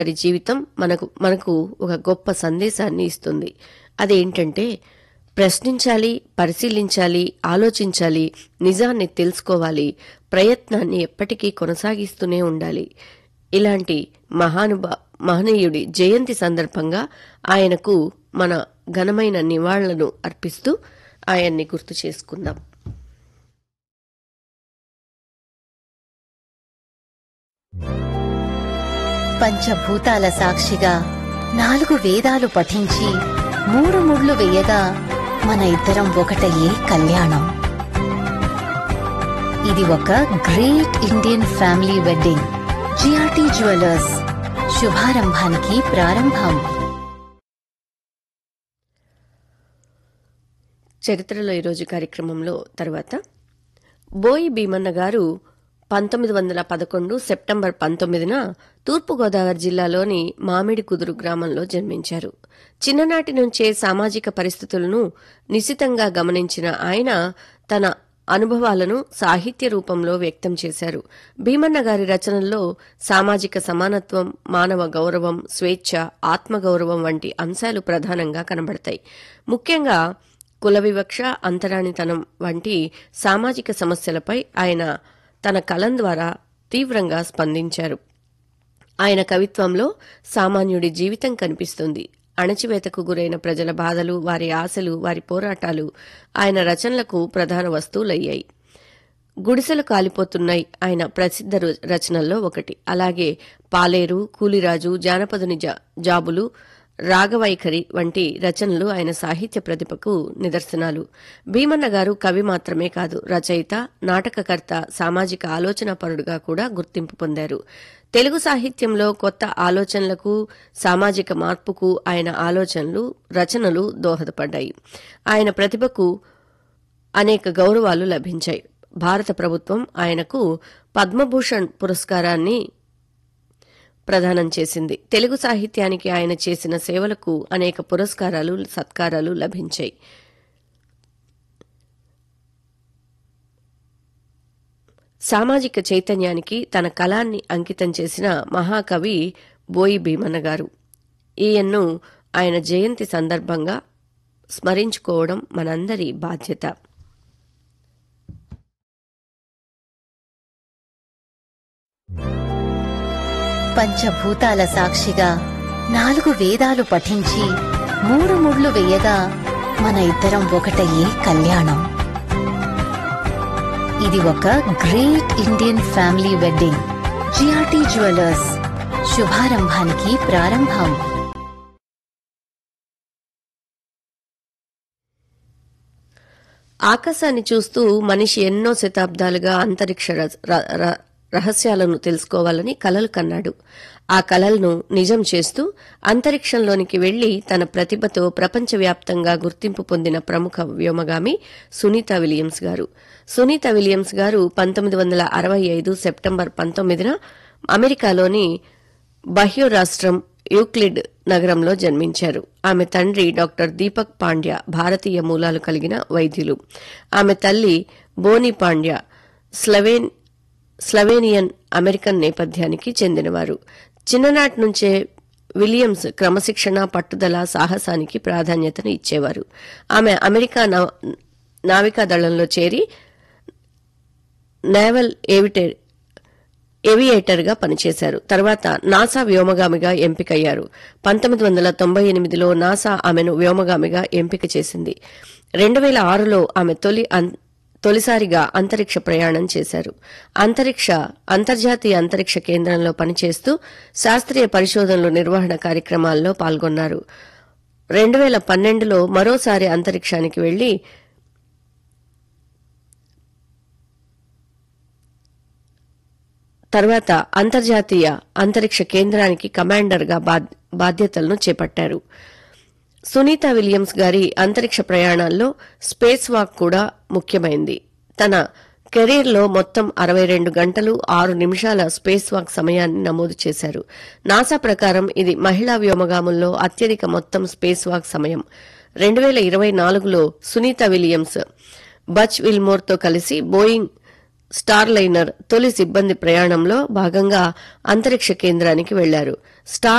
గారి జీవితం మనకు మనకు ఒక గొప్ప సందేశాన్ని ఇస్తుంది అదేంటంటే ప్రశ్నించాలి పరిశీలించాలి ఆలోచించాలి నిజాన్ని తెలుసుకోవాలి ప్రయత్నాన్ని ఎప్పటికీ కొనసాగిస్తూనే ఉండాలి ఇలాంటి మహానుభా మహనీయుడి జయంతి సందర్భంగా ఆయనకు మన ఘనమైన నివాళులను అర్పిస్తూ ఆయన్ని గుర్తు చేసుకుందాం పంచభూతాల సాక్షిగా నాలుగు వేదాలు పఠించి మూడు ముళ్ళు వేయగా మన ఇద్దరం ఒకటయ్యే కళ్యాణం ఇది ఒక great Indian family wedding GRT jewellers శుభారంభానికి ప్రారంభం చరిత్రలో ఈరోజు కార్యక్రమంలో తర్వాత బోయి భీమన్న గారు పంతొమ్మిది వందల పదకొండు సెప్టెంబర్ పంతొమ్మిదిన తూర్పుగోదావరి జిల్లాలోని మామిడి కుదురు గ్రామంలో జన్మించారు చిన్ననాటి నుంచే సామాజిక పరిస్థితులను నిశితంగా గమనించిన ఆయన తన అనుభవాలను సాహిత్య రూపంలో వ్యక్తం చేశారు భీమన్న గారి రచనల్లో సామాజిక సమానత్వం మానవ గౌరవం స్వేచ్ఛ ఆత్మగౌరవం వంటి అంశాలు ప్రధానంగా కనబడతాయి ముఖ్యంగా కుల వివక్ష అంతరానితనం వంటి సామాజిక సమస్యలపై ఆయన తన కలం ద్వారా తీవ్రంగా స్పందించారు ఆయన కవిత్వంలో సామాన్యుడి జీవితం కనిపిస్తుంది అణచివేతకు గురైన ప్రజల బాధలు వారి ఆశలు వారి పోరాటాలు ఆయన రచనలకు ప్రధాన వస్తువులయ్యాయి గుడిసెలు కాలిపోతున్నాయి ఆయన ప్రసిద్ధ రు- రచనల్లో ఒకటి అలాగే పాలేరు కూలిరాజు జానపదుని జా- జాబులు రాగవైఖరి వంటి రచనలు ఆయన సాహిత్య ప్రతిభకు నిదర్శనాలు భీమన్న గారు కవి మాత్రమే కాదు రచయిత నాటకకర్త సామాజిక ఆలోచనాపరుడుగా కూడా గుర్తింపు పొందారు తెలుగు సాహిత్యంలో కొత్త ఆలోచనలకు సామాజిక మార్పుకు ఆయన ఆలోచనలు రచనలు దోహదపడ్డాయి ఆయన ప్రతిభకు అనేక గౌరవాలు లభించాయి భారత ప్రభుత్వం ఆయనకు పద్మభూషణ్ పురస్కారాన్ని ప్రదానం చేసింది తెలుగు సాహిత్యానికి ఆయన చేసిన సేవలకు అనేక పురస్కారాలు సత్కారాలు లభించాయి సామాజిక చైతన్యానికి తన కళాన్ని అంకితం చేసిన మహాకవి బోయి భీమన్న గారు ఈయన్ను ఆయన జయంతి సందర్భంగా స్మరించుకోవడం మనందరి బాధ్యత పంచభూతాల సాక్షిగా నాలుగు వేదాలు పఠించి మూడు ముళ్ళు వేయగా మన ఇద్దరం ఒకటయ్యే కళ్యాణం ఇది ఒక great Indian family wedding GRT jewellers శుభారంభానికి ప్రారంభం ఆకాశాన్ని చూస్తూ మనిషి ఎన్నో శతాబ్దాలుగా అంతరిక్ష ర- ర- ర- రహస్యాలను తెలుసుకోవాలని కలలు కన్నాడు ఆ కలలను నిజం చేస్తూ అంతరిక్షంలోనికి వెళ్లి తన ప్రతిభతో ప్రపంచవ్యాప్తంగా గుర్తింపు పొందిన ప్రముఖ వ్యోమగామి సునీత విలియమ్స్ గారు సునీత విలియమ్స్ గారు పంతొమ్మిది వందల అరవై ఐదు సెప్టెంబర్ పంతొమ్మిదిన అమెరికాలోని బహ్యో రాష్ట్రం యూక్లిడ్ నగరంలో జన్మించారు ఆమె తండ్రి డాక్టర్ దీపక్ పాండ్య భారతీయ మూలాలు కలిగిన వైద్యులు ఆమె తల్లి బోని పాండ్య స్లవేన్ స్లవేనియన్ అమెరికన్ నేపథ్యానికి చెందినవారు చిన్ననాటి నుంచే విలియమ్స్ క్రమశిక్షణ పట్టుదల సాహసానికి ప్రాధాన్యతను ఇచ్చేవారు ఆమె అమెరికా నవ- నావికా దళంలో చేరి నేవల్ ఏవిటే ఏవియేటర్గా పనిచేశారు తర్వాత నాసా వ్యోమగామిగా ఎంపికయ్యారు పంతొమ్మిది వందల తొంభై ఎనిమిదిలో నాసా ఆమెను వ్యోమగామిగా ఎంపిక చేసింది రెండు వేల ఆరులో ఆమె తొలి అం- తొలిసారిగా అంతరిక్ష ప్రయాణం చేశారు అంతరిక్ష అంతర్జాతీయ అంతరిక్ష కేంద్రంలో పనిచేస్తూ శాస్త్రీయ పరిశోధనలు నిర్వహణ కార్యక్రమాల్లో పాల్గొన్నారు రెండు వేల పన్నెండులో మరోసారి అంతరిక్షానికి వెళ్లి తర్వాత అంతర్జాతీయ అంతరిక్ష కేంద్రానికి కమాండర్గా బాద్- బాధ్యతలను చేపట్టారు సునీత విలియమ్స్ గారి అంతరిక్ష ప్రయాణాల్లో స్పేస్ వాక్ కూడా ముఖ్యమైంది తన కెరీర్లో మొత్తం అరవై రెండు గంటలు ఆరు నిమిషాల స్పేస్ వాక్ సమయాన్ని నమోదు చేశారు నాసా ప్రకారం ఇది మహిళా వ్యోమగాముల్లో అత్యధిక మొత్తం స్పేస్ వాక్ సమయం రెండు వేల ఇరవై నాలుగులో సునీత విలియమ్స్ బచ్ విల్మోర్తో కలిసి బోయింగ్ స్టార్ లైనర్ తొలి సిబ్బంది ప్రయాణంలో భాగంగా అంతరిక్ష కేంద్రానికి వెళ్లారు స్టార్